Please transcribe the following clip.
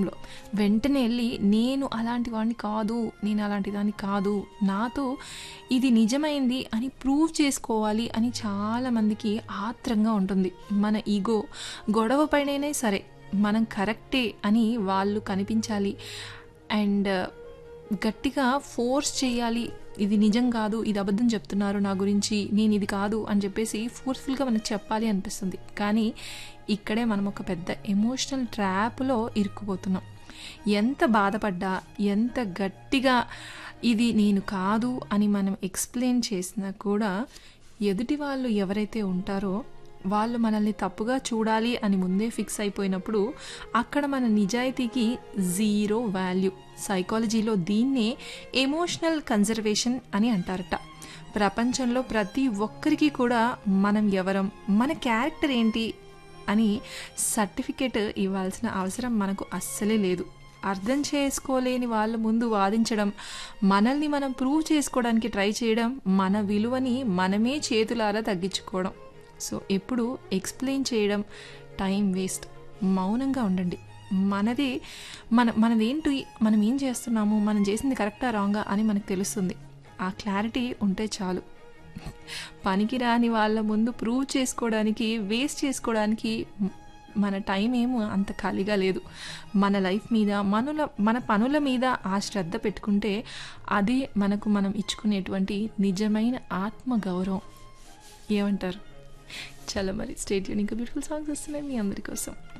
విషయంలో వెంటనే వెళ్ళి నేను అలాంటి వాడిని కాదు నేను అలాంటి దాన్ని కాదు నాతో ఇది నిజమైంది అని ప్రూవ్ చేసుకోవాలి అని చాలామందికి ఆత్రంగా ఉంటుంది మన ఈగో గొడవ పైననే సరే మనం కరెక్టే అని వాళ్ళు కనిపించాలి అండ్ గట్టిగా ఫోర్స్ చేయాలి ఇది నిజం కాదు ఇది అబద్ధం చెప్తున్నారు నా గురించి నేను ఇది కాదు అని చెప్పేసి ఫోర్స్ఫుల్గా మనకు చెప్పాలి అనిపిస్తుంది కానీ ఇక్కడే మనం ఒక పెద్ద ఎమోషనల్ ట్రాప్లో ఇరుక్కుపోతున్నాం ఎంత బాధపడ్డా ఎంత గట్టిగా ఇది నేను కాదు అని మనం ఎక్స్ప్లెయిన్ చేసినా కూడా ఎదుటి వాళ్ళు ఎవరైతే ఉంటారో వాళ్ళు మనల్ని తప్పుగా చూడాలి అని ముందే ఫిక్స్ అయిపోయినప్పుడు అక్కడ మన నిజాయితీకి జీరో వాల్యూ సైకాలజీలో దీన్నే ఎమోషనల్ కన్జర్వేషన్ అని అంటారట ప్రపంచంలో ప్రతి ఒక్కరికి కూడా మనం ఎవరం మన క్యారెక్టర్ ఏంటి అని సర్టిఫికెట్ ఇవ్వాల్సిన అవసరం మనకు అస్సలే లేదు అర్థం చేసుకోలేని వాళ్ళ ముందు వాదించడం మనల్ని మనం ప్రూవ్ చేసుకోవడానికి ట్రై చేయడం మన విలువని మనమే చేతులారా తగ్గించుకోవడం సో ఎప్పుడు ఎక్స్ప్లెయిన్ చేయడం టైం వేస్ట్ మౌనంగా ఉండండి మనదే మన మనదేంటి మనం ఏం చేస్తున్నాము మనం చేసింది కరెక్టా రాంగా అని మనకు తెలుస్తుంది ఆ క్లారిటీ ఉంటే చాలు పనికి రాని వాళ్ళ ముందు ప్రూవ్ చేసుకోవడానికి వేస్ట్ చేసుకోవడానికి మన టైం ఏమో అంత ఖాళీగా లేదు మన లైఫ్ మీద మనుల మన పనుల మీద ఆ శ్రద్ధ పెట్టుకుంటే అదే మనకు మనం ఇచ్చుకునేటువంటి నిజమైన ఆత్మ గౌరవం ఏమంటారు చాలా మరి స్టేట్ ఇంకా బ్యూటిఫుల్ సాంగ్స్ వస్తున్నాయి మీ అందరి కోసం